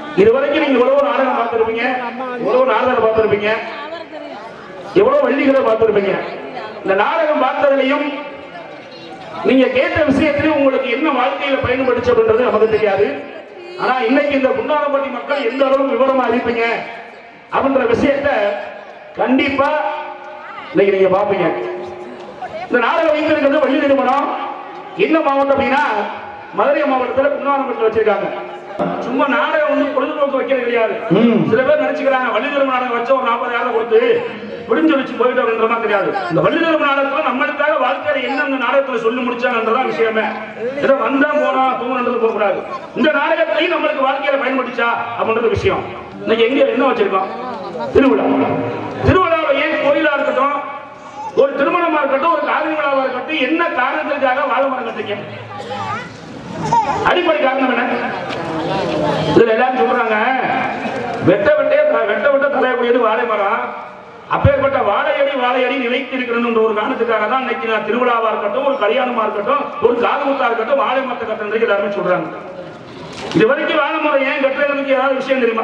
இதுவரைக்கும் நீங்க இவ்வளவு நாடகம் பார்த்திருப்பீங்க இவ்வளவு நாடகம் பார்த்திருப்பீங்க எவ்வளவு வள்ளிகளை பார்த்திருப்பீங்க இந்த நாடகம் பார்த்ததுலையும் நீங்க கேட்ட விஷயத்திலும் உங்களுக்கு என்ன வாழ்க்கையில பயன்படுச்சு அப்படின்றது நமக்கு தெரியாது ஆனா இன்னைக்கு இந்த குண்டாரப்பட்டி மக்கள் எந்த அளவுக்கு விவரமா அறிவிப்பீங்க அப்படின்ற விஷயத்த கண்டிப்பா இன்னைக்கு நீங்க பாப்பீங்க இந்த நாடகம் வைத்திருக்கிறது வள்ளி நிறுவனம் என்ன மாவட்டம் அப்படின்னா மதுரை மாவட்டத்துல குண்டாரப்பட்டில் வச்சிருக்காங்க சும்மா நாடகம் வந்து பொழுதுபோக்கு வைக்கிறது கிடையாது ம். சில பேர் நினைச்சுக்கிறாங்க வள்ளிதர்ம நாடகம் வச்சு ஒரு நாற்பதாயிரம் கொடுத்து விடிஞ்சு வச்சு போயிட்டு அப்படின்ற மாதிரி கிடையாது இந்த வள்ளிதர்ம நாடகத்துல நம்மளுக்காக வாழ்க்கையில என்ன அந்த நாடகத்துல சொல்லி முடிச்சாங்கன்றதான் விஷயமே ஏதோ வந்தா போனா தூங்குன்றது போக கூடாது இந்த நாடகத்தையும் நம்மளுக்கு வாழ்க்கையில பயன்படுச்சா அப்படின்றது விஷயம் இன்னைக்கு எங்க என்ன வச்சிருக்கோம் திருவிழா திருவிழாவை ஏன் கோயிலா இருக்கட்டும் ஒரு திருமணமா இருக்கட்டும் ஒரு காதல் விழாவா இருக்கட்டும் என்ன காரணத்திற்காக வாழ மரம் கட்டுறீங்க அடிப்படை காரணம் என்ன இதுல எல்லாரும் சொல்றாங்க வெட்ட வெட்டே வெட்ட வெட்ட தலையக்கூடியது வாழை மரம் அப்பேற்பட்ட வாழையடி வாழையடி நிலைத்து இருக்கிறது ஒரு காரணத்துக்காக தான் இன்னைக்கு நான் திருவிழாவா இருக்கட்டும் ஒரு கல்யாணமா இருக்கட்டும் ஒரு காதுமுத்தா இருக்கட்டும் வாழை மரத்தை கட்டுறது எல்லாருமே சொல்றாங்க இது வரைக்கும் வாழை மரம் ஏன் கட்டுறதுக்கு ஏதாவது விஷயம் தெரியுமா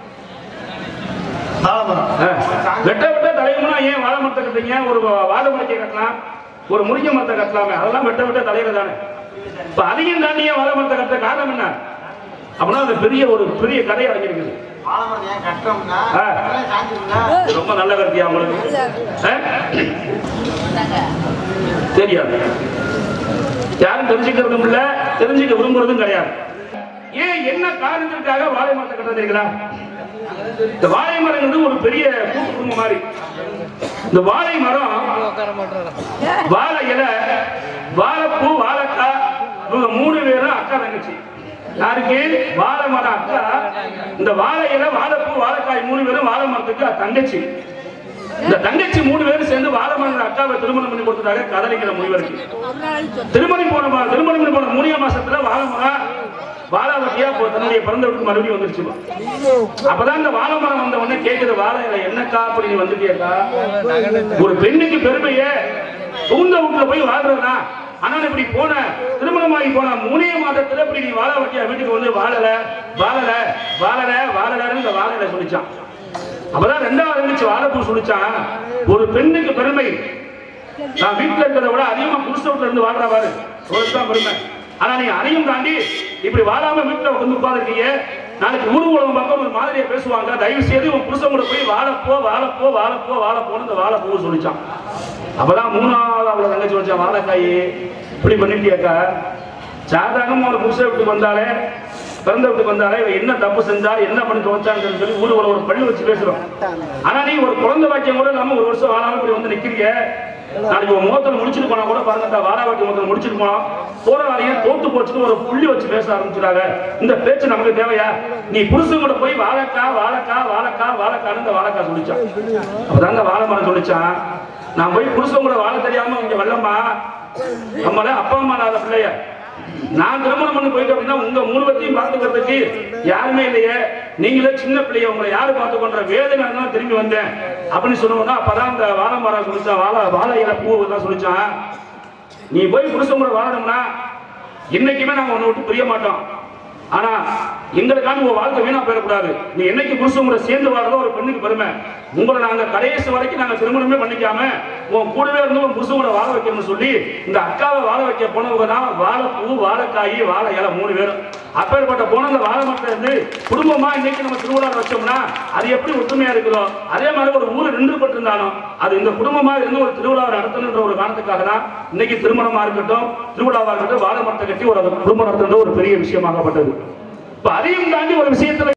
ஆலமரம் ஆ. வெட்ட வெட்ட தலையம்னா ஏன் வாழை மரத்தை கட்டுறீங்க ஒரு வாழை மரத்தை கட்டலாம் ஒரு முருங்கை மரத்தை கட்டலாமே அதெல்லாம் வெட்ட வெட்ட தலையில தானே இப்ப அதையும் தாண்டி ஏன் வாழை மரத்தை கட்ட காரணம் என்ன அப்படின்னா அது பெரிய ஒரு பெரிய கதை அடங்கியிருக்குது ஆலமரம் ஏன் கட்டுறோம்னா ஆ. அதெல்லாம் சாஞ்சிருந்தா ரொம்ப நல்ல கருத்தியா உங்களுக்கு ஆ? தெரியாது யாரும் தெரிஞ்சுக்கிறதும் இல்ல தெரிஞ்சுக்க விரும்புறதும் கிடையாது ஏன் என்ன காரணத்திற்காக வாழை மரத்தை கட்டுறது தெரியுங்களா இந்த வாழை மரங்கிறது ஒரு பெரிய கூட்டு குடும்பம் மாதிரி இந்த வாழை மரம் வாழை இலை வாழைப்பூ வாழைக்காய் இவங்க மூணு பேரும் அக்கா தங்கச்சி யாருக்கு வாழை மரம் அக்கா இந்த வாழை இலை வாழைப்பூ வாழைக்காய் மூணு பேரும் வாழை மரத்துக்கு தங்கச்சி இந்த தங்கச்சி மூணு பேரும் சேர்ந்து வாழை மரம் அக்காவை திருமணம் பண்ணி கொடுத்ததாக கதலிக்கிற முனிவருக்கு திருமணம் போன மா- திருமணம் பண்ணி போன மூணிய மாசத்துல வாழை மரம் வாழாவட்டியா போ- தன்னுடைய பிறந்த வீட்டுக்கு மறுபடியும் வந்துருச்சு அப்பதான் இந்த வாழை மரம் வந்த உடனே கேக்குது வாழை இலை என்னக்கா அப்படி நீ வந்துட்டியக்கா ஒரு பெண்ணுக்கு பெருமையே புகுந்த வீட்டுல போய் வாழ்றதா ஆனா இப்படி போன திருமணமாகி போன மூணே மாதத்துல இப்படி நீ வாழ வட்டியா வீட்டுக்கு வந்து வாழல வாழல வாழல வாழலன்னு இந்த வாழல சொல்லிச்சான் அப்பதான் ரெண்டாவது இருந்துச்சு வாழைப்பூ சொல்லிச்சான் ஒரு பெண்ணுக்கு பெருமை நான் வீட்டுல இருக்கிறத விட அதிகமா புருஷ வீட்டுல இருந்து வாழ்றா பாரு தான் பெருமை ஆனா நீ அதையும் தாண்டி இப்படி வாழாம வீட்டுல வந்து உட்கார்ந்துருக்கீங்க நாளைக்கு ஊர் உலகம் பக்கம் ஒரு மாதிரியா பேசுவாங்க தயவு செய்து உன் புருஷன் கூட போய் வாழப்போ வாழப்போ வாழப்போ வாழப்போன்னு இந்த வாழைப்பூ சொல்லிச்சான் அப்பதான் மூணாவது அவளை தங்கச்சி சொல்லிச்சான் வாழைக்காய் இப்படி பண்ணிட்டியாக்கா சாதாரணமா ஒரு புருஷ வீட்டுக்கு வந்தாலே பிறந்த வீட்டுக்கு வந்தாலே இவ என்ன தப்பு செஞ்சா என்ன பண்ணி துவைச்சாங்கன்னு சொல்லி ஊர் ஒரு பள்ளி வச்சு பேசுறோம் ஆனா நீ ஒரு குழந்தை பாக்கியம் கூட இல்லாம ஒரு வருஷம் வாழாம இப்படி வந்து நிக்கிறீங்க நாளைக்கு உன் முகத்துல முடிச்சிட்டு போனா கூட பாருங்க இந்த வாராவாட்டி முகத்துல முடிச்சிட்டு போனோம் போற வாரியம் தோத்து போச்சுன்னு ஒரு புள்ளி வச்சு பேச ஆரம்பிச்சுறாங்க இந்த பேச்சு நமக்கு தேவையா நீ புருஷன் கூட போய் வாழைக்கா வாழைக்கா வாழைக்கா வாழைக்கான்னு இந்த வாழைக்கா சொல்லிச்சான் அப்பதாங்க வாழை மரம் சொல்லிச்சான் நான் போய் புருஷன் கூட வாழ தெரியாம இங்க வரலம்மா நம்மள அப்பா அம்மா இல்லாத பிள்ளைய நான் திருமணம் பண்ணி போயிட்டு அப்படின்னா உங்க மூணு பேர்த்தையும் பார்த்துக்கிறதுக்கு யாருமே இல்லையே நீங்களே சின்ன பிள்ளைய உங்களை யாரு பார்த்துக்கொன்ற வேதனை தான் திரும்பி வந்தேன் அப்படின்னு சொன்னோம்னா அப்பதான் இந்த வாழை மரம் சொல்லிச்சான் வாழை வாழை இலை பூ தான் சொல்லிச்சான் நீ போய் புருஷன் கூட வாழணும்னா என்னைக்குமே நாங்க உன்னை விட்டு பிரிய மாட்டோம் ஆனா எங்களுக்கான உன் வாழ்க்கை வீணா போயிடக்கூடாது நீ என்னைக்கு புருஷன் கூட சேர்ந்து வாழ்றதோ ஒரு பெண்ணுக்கு பெருமை உங்களை நாங்க கடைசி வரைக்கும் நாங்க திருமணமே பண்ணிக்காம உன் கூடவே இருந்து உன் புருஷன் கூட வாழ வைக்கணும்னு சொல்லி இந்த அக்காவை வாழ வைக்க போனவங்க தான் வாழைப்பூ வாழைக்காய் வாழை இலை மூணு பேரும் அப்பேற்பட்ட போன அந்த வாழை மரத்துல இருந்து குடும்பமா இன்னைக்கு நம்ம திருவிழா வச்சோம்னா அது எப்படி ஒற்றுமையா இருக்குதோ அதே மாதிரி ஒரு ஊர் நின்று பட்டிருந்தாலும் அது இந்த குடும்பமா இருந்து ஒரு திருவிழாவை நடத்தணுன்ற ஒரு காரணத்துக்காக தான் இன்னைக்கு திருமணமா இருக்கட்டும் திருவிழாவா இருக்கட்டும் வாழை மரத்தை கட்டி ஒரு குடும்பம் நடத்துறது ஒரு பெரிய விஷயமாகப்பட்டது இப்ப அதையும் தாண்டி ஒரு விஷயத்துல